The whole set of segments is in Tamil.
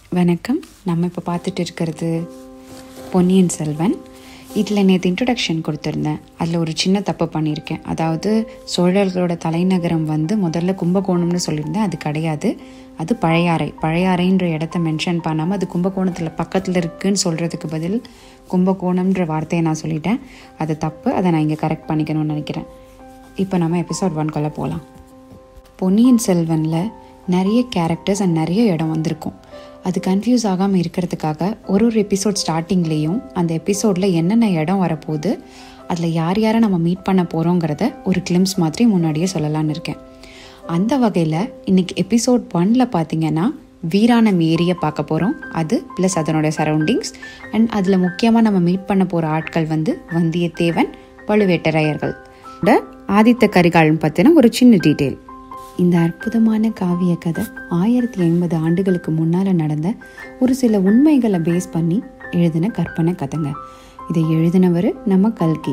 வணக்கம் நம்ம இப்போ பார்த்துட்டு இருக்கிறது பொன்னியின் செல்வன் இதில் நேற்று இன்ட்ரடக்ஷன் கொடுத்துருந்தேன் அதில் ஒரு சின்ன தப்பு பண்ணியிருக்கேன் அதாவது சோழர்களோட தலைநகரம் வந்து முதல்ல கும்பகோணம்னு சொல்லியிருந்தேன் அது கிடையாது அது பழையாறை பழையாறைன்ற இடத்த மென்ஷன் பண்ணாமல் அது கும்பகோணத்தில் பக்கத்தில் இருக்குன்னு சொல்கிறதுக்கு பதில் கும்பகோணம்ன்ற வார்த்தையை நான் சொல்லிட்டேன் அது தப்பு அதை நான் இங்கே கரெக்ட் பண்ணிக்கணும்னு நினைக்கிறேன் இப்போ நம்ம எபிசோட் ஒன்குள்ளே போகலாம் பொன்னியின் செல்வனில் நிறைய கேரக்டர்ஸ் அண்ட் நிறைய இடம் வந்திருக்கும் அது கன்ஃபியூஸ் ஆகாமல் இருக்கிறதுக்காக ஒரு ஒரு எபிசோட் ஸ்டார்டிங்லேயும் அந்த எபிசோடில் என்னென்ன இடம் வரப்போகுது அதில் யார் யாரை நம்ம மீட் பண்ண போகிறோங்கிறத ஒரு கிளிம்ஸ் மாதிரி முன்னாடியே சொல்லலான்னு இருக்கேன் அந்த வகையில் இன்னைக்கு எபிசோட் ஒனில் பார்த்தீங்கன்னா வீராணம் ஏரியை பார்க்க போகிறோம் அது ப்ளஸ் அதனுடைய சரௌண்டிங்ஸ் அண்ட் அதில் முக்கியமாக நம்ம மீட் பண்ண போகிற ஆட்கள் வந்து வந்தியத்தேவன் பழுவேட்டரையர்கள் இந்த ஆதித்த கரிகாலன் பற்றின ஒரு சின்ன டீட்டெயில் இந்த அற்புதமான காவிய கதை ஆயிரத்தி ஐம்பது ஆண்டுகளுக்கு முன்னால் நடந்த ஒரு சில உண்மைகளை பேஸ் பண்ணி எழுதின கற்பனை கதைங்க இதை எழுதினவர் நம்ம கல்கி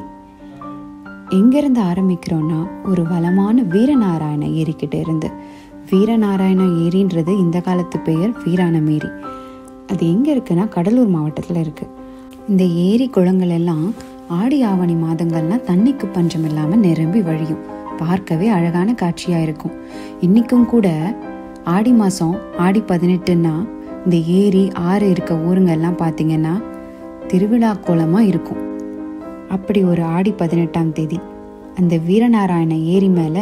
எங்கேருந்து ஆரம்பிக்கிறோன்னா ஒரு வளமான வீரநாராயண ஏரிக்கிட்ட இருந்து வீரநாராயண ஏரின்றது இந்த காலத்து பெயர் வீராணம் ஏரி அது எங்கே இருக்குன்னா கடலூர் மாவட்டத்தில் இருக்குது இந்த ஏரி குளங்கள் எல்லாம் ஆடி ஆவணி மாதங்கள்லாம் தண்ணிக்கு பஞ்சம் இல்லாமல் நிரம்பி வழியும் பார்க்கவே அழகான காட்சியாக இருக்கும் இன்றைக்கும் கூட ஆடி மாதம் ஆடி பதினெட்டுன்னா இந்த ஏரி ஆறு இருக்க ஊருங்கெல்லாம் பார்த்தீங்கன்னா திருவிழா கோலமாக இருக்கும் அப்படி ஒரு ஆடி பதினெட்டாம் தேதி அந்த வீரநாராயண ஏரி மேலே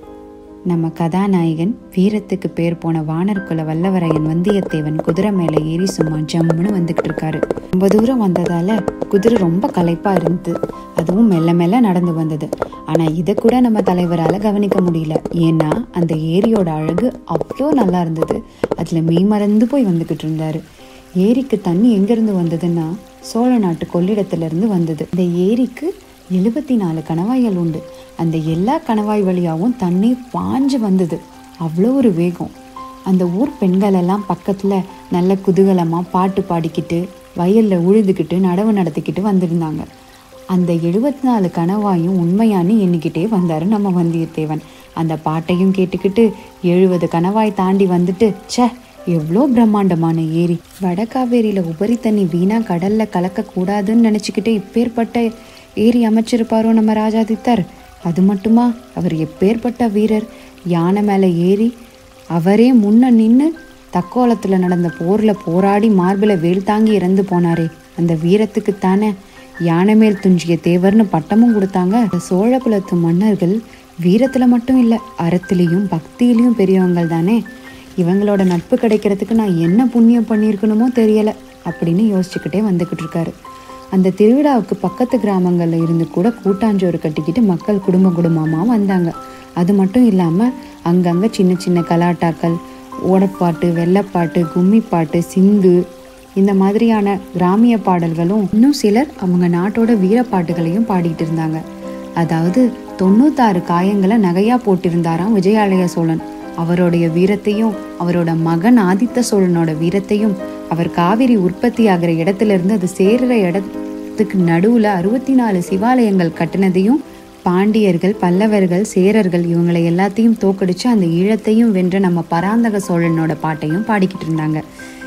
நம்ம கதாநாயகன் வீரத்துக்கு பேர் போன வானர்குல வல்லவரையன் வந்தியத்தேவன் குதிரை மேலே ஏறி சும்மா ஜம்முன்னு வந்துக்கிட்டு இருக்காரு ரொம்ப தூரம் வந்ததால குதிரை ரொம்ப களைப்பா இருந்து அதுவும் மெல்ல மெல்ல நடந்து வந்தது ஆனா இதை கூட நம்ம தலைவரால கவனிக்க முடியல ஏன்னா அந்த ஏரியோட அழகு அவ்வளோ நல்லா இருந்தது அதுல மெய்மறந்து போய் வந்துகிட்டு இருந்தாரு ஏரிக்கு தண்ணி எங்கிருந்து வந்ததுன்னா சோழ நாட்டு கொள்ளிடத்துல இருந்து வந்தது இந்த ஏரிக்கு எழுபத்தி நாலு கணவாய்கள் உண்டு அந்த எல்லா கணவாய் வழியாகவும் தண்ணி பாஞ்சு வந்தது அவ்வளோ ஒரு வேகம் அந்த ஊர் பெண்கள் எல்லாம் பக்கத்தில் நல்ல குதூகலமாக பாட்டு பாடிக்கிட்டு வயலில் உழுதுகிட்டு நடவு நடத்திக்கிட்டு வந்திருந்தாங்க அந்த எழுபத்தி நாலு கணவாயும் உண்மையானு எண்ணிக்கிட்டே வந்தார் நம்ம வந்தியத்தேவன் அந்த பாட்டையும் கேட்டுக்கிட்டு எழுபது கணவாய் தாண்டி வந்துட்டு ச்சே எவ்வளோ பிரம்மாண்டமான ஏரி வடகாவேரியில் உபரி தண்ணி வீணா கடல்ல கலக்கக்கூடாதுன்னு நினச்சிக்கிட்டு இப்பேற்பட்ட ஏரி அமைச்சிருப்பாரோ நம்ம ராஜாதித்தர் அது மட்டுமா அவர் எப்பேற்பட்ட வீரர் யானை மேலே ஏறி அவரே முன்ன நின்று தக்கோலத்தில் நடந்த போரில் போராடி மார்பில் வேல் தாங்கி இறந்து போனாரே அந்த வீரத்துக்குத்தானே யானை மேல் துஞ்சிய தேவர்னு பட்டமும் கொடுத்தாங்க இந்த சோழ குலத்து மன்னர்கள் வீரத்தில் மட்டும் இல்லை அறத்திலையும் பக்தியிலையும் பெரியவங்கள் தானே இவங்களோட நட்பு கிடைக்கிறதுக்கு நான் என்ன புண்ணியம் பண்ணியிருக்கணுமோ தெரியலை அப்படின்னு யோசிச்சுக்கிட்டே வந்துக்கிட்டு இருக்காரு அந்த திருவிழாவுக்கு பக்கத்து கிராமங்களில் இருந்து கூட கூட்டாஞ்சோறு கட்டிக்கிட்டு மக்கள் குடும்ப குடும்பமாக வந்தாங்க அது மட்டும் இல்லாமல் அங்கங்கே சின்ன சின்ன கலாட்டாக்கள் ஓடப்பாட்டு வெள்ளப்பாட்டு கும்மிப்பாட்டு சிந்து இந்த மாதிரியான கிராமிய பாடல்களும் இன்னும் சிலர் அவங்க நாட்டோட வீரப்பாட்டுகளையும் பாடிட்டு இருந்தாங்க அதாவது தொண்ணூத்தாறு காயங்களை நகையா போட்டிருந்தாராம் விஜயாலய சோழன் அவருடைய வீரத்தையும் அவரோட மகன் ஆதித்த சோழனோட வீரத்தையும் அவர் காவிரி உற்பத்தி ஆகிற இடத்துல இருந்து அது சேர்ற இடத்துக்கு நடுவுல அறுபத்தி நாலு சிவாலயங்கள் கட்டினதையும் பாண்டியர்கள் பல்லவர்கள் சேரர்கள் இவங்களை எல்லாத்தையும் தோக்கடிச்சு அந்த ஈழத்தையும் வென்ற நம்ம பராந்தக சோழனோட பாட்டையும் பாடிக்கிட்டு இருந்தாங்க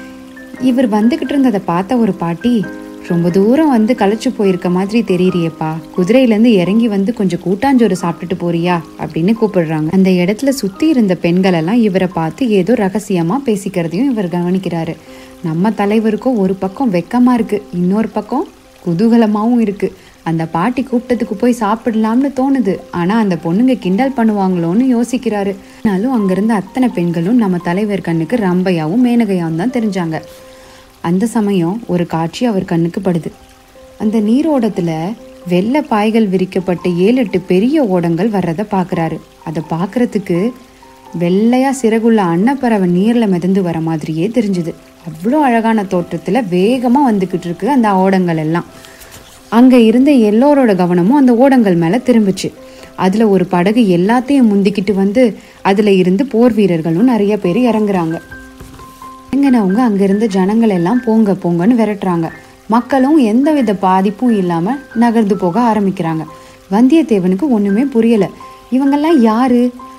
இவர் வந்துகிட்டு இருந்ததை பார்த்த ஒரு பாட்டி ரொம்ப தூரம் வந்து களைச்சு போயிருக்க மாதிரி தெரியறியப்பா குதிரையிலேருந்து இறங்கி வந்து கொஞ்சம் கூட்டாஞ்சோறு சாப்பிட்டுட்டு போறியா அப்படின்னு கூப்பிடுறாங்க அந்த இடத்துல சுத்தி இருந்த பெண்கள் எல்லாம் இவரை பார்த்து ஏதோ ரகசியமா பேசிக்கிறதையும் இவர் கவனிக்கிறாரு நம்ம தலைவருக்கோ ஒரு பக்கம் வெக்கமா இருக்கு இன்னொரு பக்கம் குதூகலமாவும் இருக்கு அந்த பாட்டி கூப்பிட்டதுக்கு போய் சாப்பிடலாம்னு தோணுது ஆனா அந்த பொண்ணுங்க கிண்டல் பண்ணுவாங்களோன்னு யோசிக்கிறாரு ஆனாலும் அங்கிருந்த அத்தனை பெண்களும் நம்ம தலைவர் கண்ணுக்கு ரம்பையாவும் மேனகையாவும் தான் தெரிஞ்சாங்க அந்த சமயம் ஒரு காட்சி அவர் கண்ணுக்கு படுது அந்த நீரோடத்துல வெள்ளை பாய்கள் விரிக்கப்பட்ட ஏழு எட்டு பெரிய ஓடங்கள் வர்றதை பார்க்குறாரு அதை பார்க்கறதுக்கு வெள்ளையா சிறகுள்ள அன்னப்பறவை நீர்ல மிதந்து வர மாதிரியே தெரிஞ்சுது அவ்வளோ அழகான தோற்றத்துல வேகமா வந்துகிட்டு இருக்கு அந்த ஓடங்கள் எல்லாம் அங்க இருந்த எல்லோரோட கவனமும் அந்த ஓடங்கள் மேல திரும்பிச்சு அதுல ஒரு படகு எல்லாத்தையும் முந்திக்கிட்டு வந்து அதுல இருந்து போர் வீரர்களும் நிறைய பேர் இறங்குறாங்க இறங்கினவங்க அங்க இருந்த ஜனங்கள் எல்லாம் போங்க போங்கன்னு விரட்டுறாங்க மக்களும் எந்தவித பாதிப்பும் இல்லாம நகர்ந்து போக ஆரம்பிக்கிறாங்க வந்தியத்தேவனுக்கு ஒண்ணுமே புரியல இவங்கெல்லாம் யாரு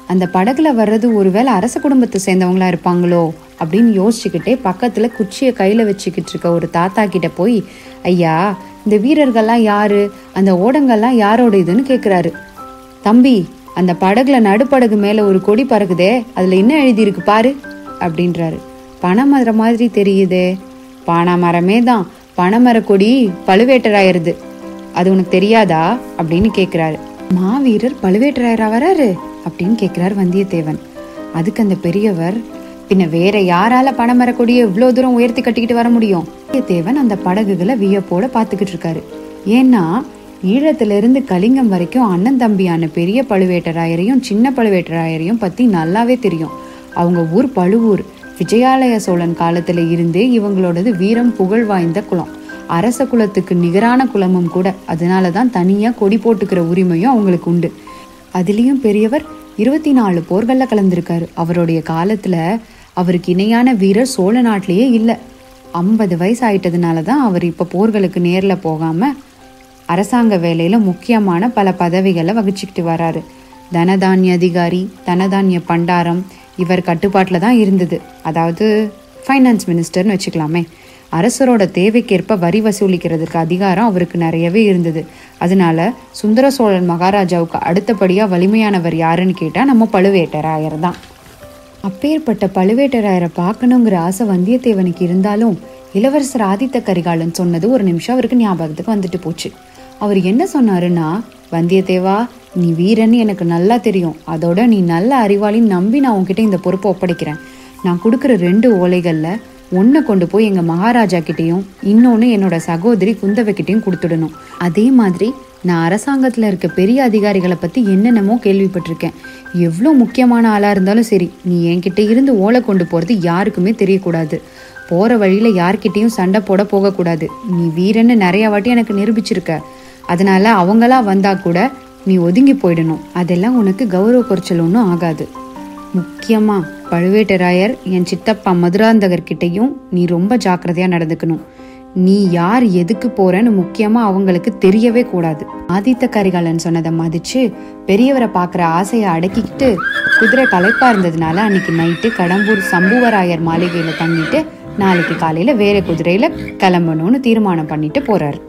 அந்த படகுல வர்றது ஒருவேளை அரச குடும்பத்தை சேர்ந்தவங்களா இருப்பாங்களோ அப்படின்னு யோசிச்சுக்கிட்டே பக்கத்துல குச்சியை கையில வச்சுக்கிட்டு இருக்க ஒரு தாத்தா கிட்ட போய் ஐயா இந்த வீரர்கள்லாம் யாரு அந்த ஓடங்கள்லாம் யாரோட இதுன்னு கேக்குறாரு தம்பி அந்த படகுல நடுப்படகு மேல ஒரு கொடி பறக்குதே அதுல என்ன எழுதியிருக்கு பாரு அப்படின்றாரு பனைமரம் மாதிரி தெரியுதே பனைமரமே தான் பனைமர கொடி பழுவேட்டராயிருது அது உனக்கு தெரியாதா அப்படின்னு கேக்குறாரு மாவீரர் பழுவேட்டராயரா வராரு அப்படின்னு கேக்குறாரு வந்தியத்தேவன் அதுக்கு அந்த பெரியவர் பின்ன வேற யாரால பனைமர கொடியை இவ்வளோ தூரம் உயர்த்தி கட்டிக்கிட்டு வர முடியும் வந்தியத்தேவன் அந்த படகுகளை வியப்போட பார்த்துக்கிட்டு இருக்காரு ஏன்னா ஈழத்திலிருந்து கலிங்கம் வரைக்கும் அண்ணன் தம்பியான பெரிய பழுவேட்டராயரையும் சின்ன பழுவேட்டராயரையும் பத்தி நல்லாவே தெரியும் அவங்க ஊர் பழுவூர் விஜயாலய சோழன் காலத்துல இருந்தே இவங்களோடது வீரம் புகழ் வாய்ந்த குலம் அரச குலத்துக்கு நிகரான குலமும் கூட அதனால தான் தனியா கொடி போட்டுக்கிற உரிமையும் அவங்களுக்கு உண்டு அதுலேயும் பெரியவர் இருபத்தி நாலு போர்கள்ல கலந்திருக்காரு அவருடைய காலத்துல அவருக்கு இணையான வீரர் சோழ நாட்டிலேயே இல்லை ஐம்பது வயசு ஆயிட்டதுனால தான் அவர் இப்போ போர்களுக்கு நேர்ல போகாம அரசாங்க வேலையில முக்கியமான பல பதவிகளை வகிச்சுக்கிட்டு வராரு தனதானிய அதிகாரி தனதானிய பண்டாரம் இவர் கட்டுப்பாட்டில் தான் இருந்தது அதாவது ஃபைனான்ஸ் மினிஸ்டர்னு வச்சுக்கலாமே அரசரோட தேவைக்கேற்ப வரி வசூலிக்கிறதுக்கு அதிகாரம் அவருக்கு நிறையவே இருந்தது அதனால சுந்தர சோழன் மகாராஜாவுக்கு அடுத்தபடியா வலிமையானவர் யாருன்னு கேட்டா நம்ம பழுவேட்டராயர் தான் அப்பேற்பட்ட பழுவேட்டராயரை பார்க்கணுங்கிற ஆசை வந்தியத்தேவனுக்கு இருந்தாலும் இளவரசர் ஆதித்த கரிகாலன் சொன்னது ஒரு நிமிஷம் அவருக்கு ஞாபகத்துக்கு வந்துட்டு போச்சு அவர் என்ன சொன்னாருன்னா வந்தியத்தேவா நீ வீரன்னு எனக்கு நல்லா தெரியும் அதோட நீ நல்ல அறிவாளின்னு நம்பி நான் உன்கிட்ட இந்த பொறுப்பை ஒப்படைக்கிறேன் நான் கொடுக்குற ரெண்டு ஓலைகள்ல ஒன்றை கொண்டு போய் எங்க மகாராஜா கிட்டேயும் இன்னொன்று என்னோட சகோதரி குந்தவை கிட்டேயும் கொடுத்துடணும் அதே மாதிரி நான் அரசாங்கத்துல இருக்க பெரிய அதிகாரிகளை பத்தி என்னென்னமோ கேள்விப்பட்டிருக்கேன் எவ்வளோ முக்கியமான ஆளா இருந்தாலும் சரி நீ என்கிட்ட இருந்து ஓலை கொண்டு போறது யாருக்குமே தெரியக்கூடாது போற வழியில யார்கிட்டயும் சண்டை போட போகக்கூடாது நீ வீரன்னு நிறைய வாட்டி எனக்கு நிரூபிச்சிருக்க அதனால அவங்களா வந்தா கூட நீ ஒதுங்கி போயிடணும் அதெல்லாம் உனக்கு கௌரவ குறைச்சல் ஒன்றும் ஆகாது முக்கியமா பழுவேட்டராயர் என் சித்தப்பா மதுராந்தகர்கிட்டையும் நீ ரொம்ப ஜாக்கிரதையா நடந்துக்கணும் நீ யார் எதுக்கு போறன்னு முக்கியமா அவங்களுக்கு தெரியவே கூடாது ஆதித்த கரிகாலன் சொன்னதை மதிச்சு பெரியவரை பார்க்குற ஆசையை அடக்கிக்கிட்டு குதிரை களைப்பா இருந்ததுனால அன்னைக்கு நைட்டு கடம்பூர் சம்புவராயர் மாளிகையில தங்கிட்டு நாளைக்கு காலையில வேற குதிரையில கிளம்பணும்னு தீர்மானம் பண்ணிட்டு போறாரு